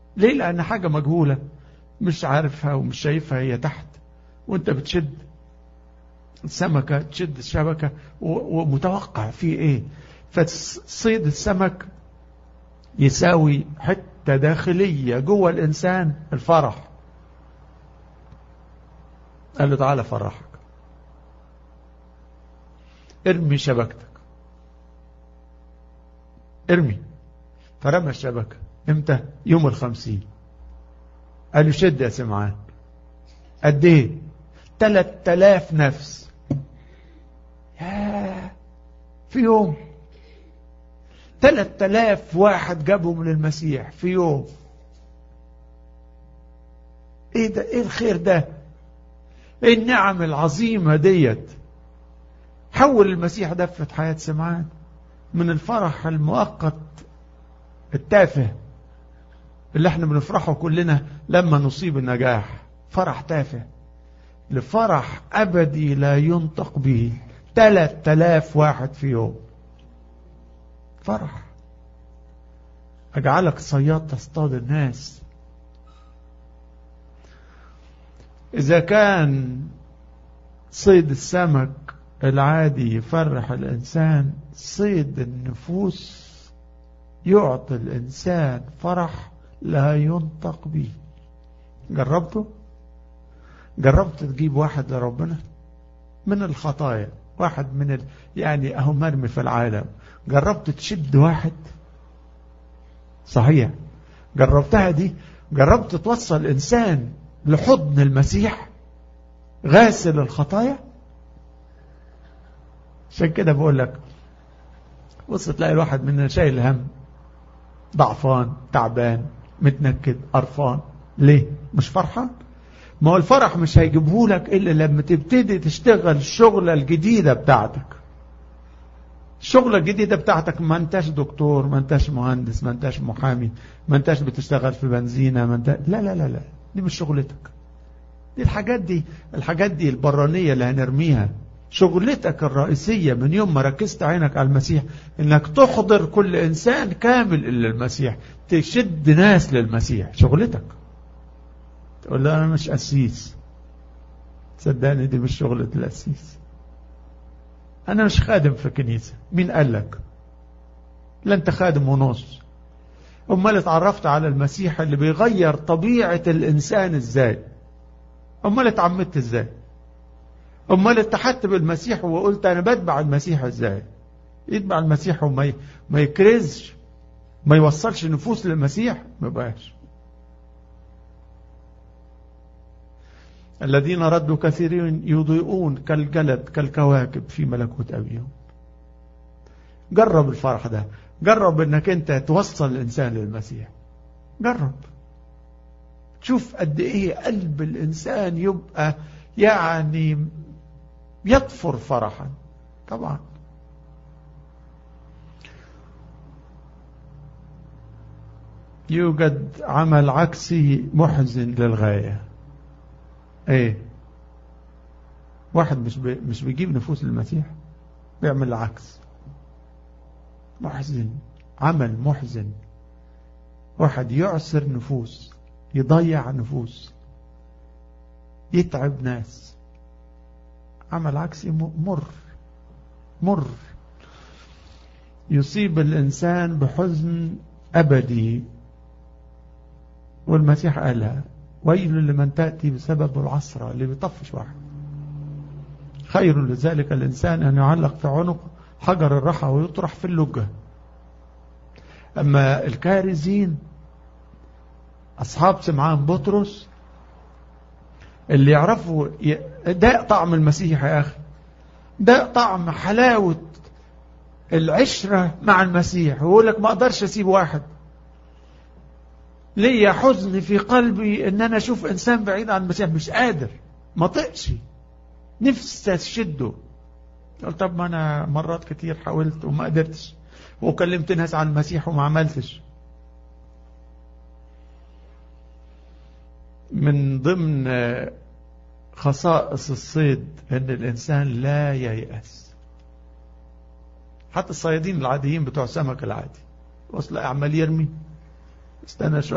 ليه لأن حاجة مجهولة مش عارفها ومش شايفها هي تحت وانت بتشد السمكة تشد الشبكة ومتوقع فيه ايه فصيد السمك يساوي حتة داخلية جوه الإنسان الفرح قال له تعالى فرحك ارمي شبكتك ارمي فرمى الشبكة امتى يوم الخمسين قال له شد يا سمعان قد ايه تلات تلاف نفس ياه في يوم تلات تلاف واحد جابهم للمسيح في يوم ايه ده ايه الخير ده ايه النعم العظيمة ديت حول المسيح دفة حياة سمعان من الفرح المؤقت التافه اللي احنا بنفرحه كلنا لما نصيب النجاح فرح تافه لفرح أبدي لا ينطق به ثلاث تلاف واحد في يوم فرح أجعلك صياد تصطاد الناس إذا كان صيد السمك العادي يفرح الإنسان صيد النفوس يعطي الإنسان فرح لا ينطق به جربته جربت تجيب واحد لربنا من الخطايا واحد من ال... يعني اهو مرمي في العالم جربت تشد واحد صحيح جربتها دي جربت توصل انسان لحضن المسيح غاسل الخطايا عشان كده بقول لك بص تلاقي الواحد مننا شايل هم ضعفان تعبان متنكد قرفان ليه مش فرحان ما هو الفرح مش هيجيبه لك الا لما تبتدي تشتغل الشغلة الجديدة بتاعتك الشغلة الجديدة بتاعتك ما انتش دكتور ما انتش مهندس ما انتش محامي ما انتش بتشتغل في بنزينة ما انت لا لا لا لا دي مش شغلتك دي الحاجات دي الحاجات دي البرانية اللي هنرميها شغلتك الرئيسية من يوم ما ركزت عينك على المسيح انك تحضر كل انسان كامل الى المسيح تشد ناس للمسيح شغلتك تقول له انا مش قسيس صدقني دي مش شغلة القسيس انا مش خادم في كنيسة مين قال لك لا انت خادم ونص امال اتعرفت على المسيح اللي بيغير طبيعة الانسان ازاي امال اتعمدت ازاي امال اتحدت بالمسيح وقلت انا بتبع المسيح ازاي يتبع المسيح وما ما يكرزش ما يوصلش نفوس للمسيح ما بقاش الذين ردوا كثيرين يضيئون كالجلد كالكواكب في ملكوت أبيهم جرب الفرح ده جرب انك انت توصل الانسان للمسيح جرب تشوف قد ايه قلب الانسان يبقى يعني يطفر فرحا طبعا يوجد عمل عكسي محزن للغاية ايه واحد مش بي مش بيجيب نفوس للمسيح بيعمل العكس محزن عمل محزن واحد يعسر نفوس يضيع نفوس يتعب ناس عمل عكسي مر مر يصيب الإنسان بحزن أبدي والمسيح قالها ويل لمن تأتي بسبب العصرة اللي بيطفش واحد خير لذلك الإنسان أن يعلق في عنق حجر الرحى ويطرح في اللجة أما الكارزين أصحاب سمعان بطرس اللي يعرفوا ده طعم المسيح يا أخي ده طعم حلاوة العشرة مع المسيح ويقول لك ما أقدرش أسيب واحد ليا حزن في قلبي ان انا اشوف انسان بعيد عن المسيح مش قادر ما طقش نفسي اشده قلت طب ما انا مرات كتير حاولت وما قدرتش وكلمت ناس عن المسيح وما عملتش من ضمن خصائص الصيد ان الانسان لا ييأس حتى الصيادين العاديين بتوع السمك العادي وصل عمال يرمي استنى شوية